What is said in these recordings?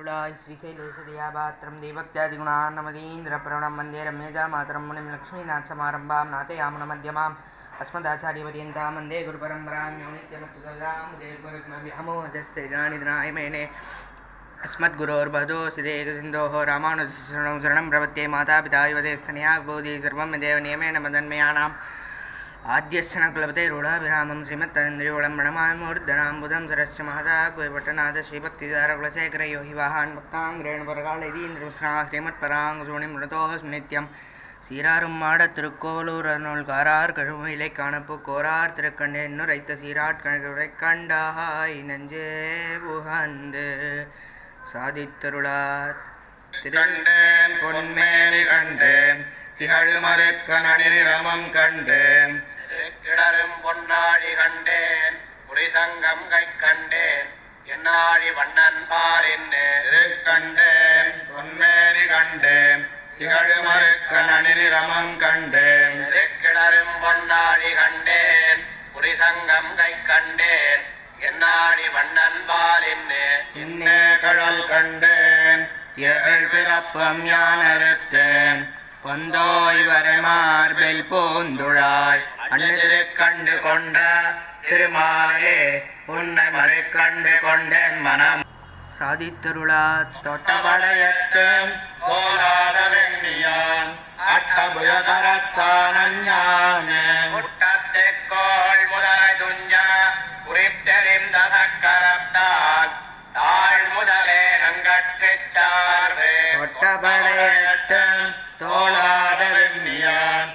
அருளாய் ஸ்ரீசைலேசதயாபாத்திரம் தெய்வக்தியாதிகுணான்னமதீந்திரபிரணம் வந்தே ரம்யஜா மாதரம் முனிம் லக்ஷ்மீநாத்சமாரம்பாம் நாதயாமுன மத்தியமாம் अस्मदाचार्यपर्यन्तां वन्दे गुरुपरम्परां यो नित्यमच्युतदामुदेर्गुरुग्मव्यामोहदस्तैराणिद्रायमेने अस्मद्गुरोर्बधोसिदेकसिन्धोः रामानुजशरणं शरणं प्रपत्ये मातापिता युवतेस्तनया बोधि सर्वं देव नियमेन मदन्मयानाम् आद्यश्चन कुलपते रूढाभिरामं श्रीमत्तरेन्द्रियोळं प्रणमामूर्धनाम्बुधं सरस्य महदा कुयपट्टनाथ श्रीभक्तिदारकुलशेखर यो हि वाहान् भक्ताङ्ग्रेणुपरकालयदीन्द्रमिश्रा श्रीमत्पराङ्गुसुणिं मृतोऽस्मि नित्यं சீராரும் மாட திருக்கோவலூர் அருள்காரார் கழுமையிலை காணப்பு கோரார் திருக்கண்டேன் நுரைத்த சீராட்கணை கண்டாய் நெஞ்சே புகந்து சாதித்தருளார் திருக்கண்டேன் பொன்மேனி கண்டேன் திகழ் மறுக்கணிரமம் கண்டேன் கிடரும் பொன்னாழி கண்டேன் புரிசங்கம் கை கண்டேன் என்னாழி வண்ணன் பாரின் திருக்கண்டேன் பொன்மேனி கண்டேன் திகழ் மறுக்கணிரமம் கண்டேன் கிடரும் பொன்னாழி கண்டேன் புரிசங்கம் கை கண்டேன் என்னாழி வண்ணன் பாலின் இன்னே கடல் கண்டேன் ஏழ் பிறப்பம் யானறுத்தேன் பொந்தோய் வரை மார்பில் பூந்துழாய் அண்ணு திருக்கண்டு கொண்ட திருமாலே உன்னை மறுக்கண்டு கொண்டேன் மனம் சாதித்தருளா தொட்டபடையட்டும் கோலாத வெண்ணியான் அட்டபுய கரத்தான முட்டத்தைக்கோள் முதலை துஞ்ச குறித்தெறிந்த சக்கரத்தால் தாழ் முதலே நங்கட்குச் சார்பு தொட்டபடையட்டும் தோளாத வெண்ணியான்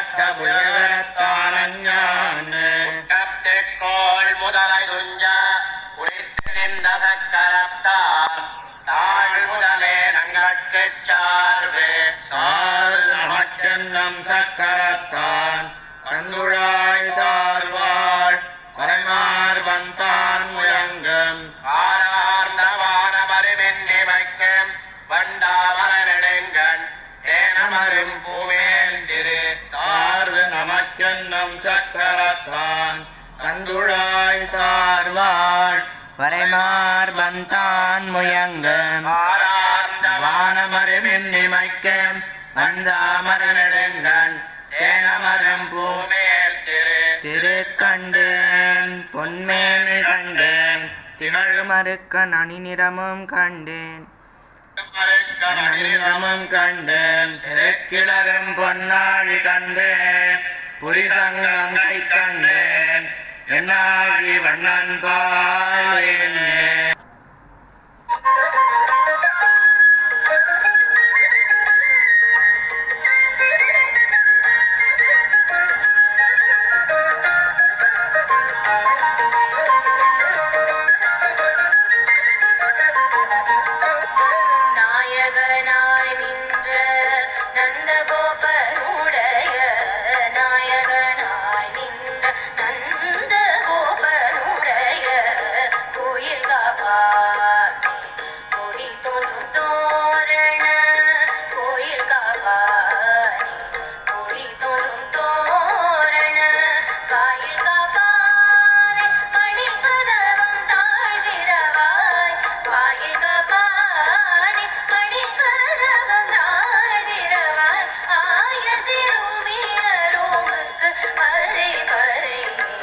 அட்டபுயகரத்தான முட்டத்தைக்கோள் முதலை துஞ்ச குறித்தெறிந்த சக்கரத்தால் தாழ் முதலே நங்கட்குச் சார்பு சார் நமக்கென்னம் சக்கரத்தான் கங்குழாய் தார்வாள் பரமார் வந்தான் முயங்கம் ஆரார்ந்த வானமருமென்னி வைக்கும் வண்டாமரநெடுங்கண் தேனமரும் பூமேல் திரு சார்வு நமக்கென்னம் சக்கரத்தான் கங்குழாய் தார்வாள் வரைமார் வந்தான் முயங்கம் ஆரார்ந்த வானமரும் இன்னிமைக்கம் வந்தாமரநெடுங்கண் தேனமரம் பூ பூமேல் திரு திருக்கண்டேன் பொன்மேனி கண்டேன் திகழ் மறுக்கன் அணிநிறமும் கண்டேன் அணிநிறமும் கண்டேன் செருக்கிளரும் பொன்னாழி கண்டேன் புரிசங்கம் கை கண்டேன் என்னாழி வண்ணன் பாலேன் நாயகனாய் நின்ற நந்தகோபனுடைய நாயகனாய் நின்ற நந்தகோபனுடைய கோயில் காப்பானே கொடி தோன்றும் தோரண கோயில் காப்பானே கொடி தோன்றும் தோரண வாயில் காப்பானே மணிக்கதவம் தாழ்திரவாய் வாயில் காப்பானே மணிக்கதவம் தாழ்திரவாய் ஆய சிறுமியரோமுக்கு பறை பறை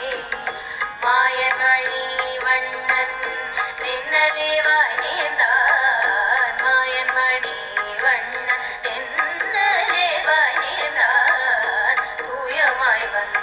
மாயமணி வண்ணன் நின்னலேவாய் நேர்ந்தான் மாயன் மணி வண்ணன் நின்னலேவாய் நேர்ந்தான் தூயமாய் வந்த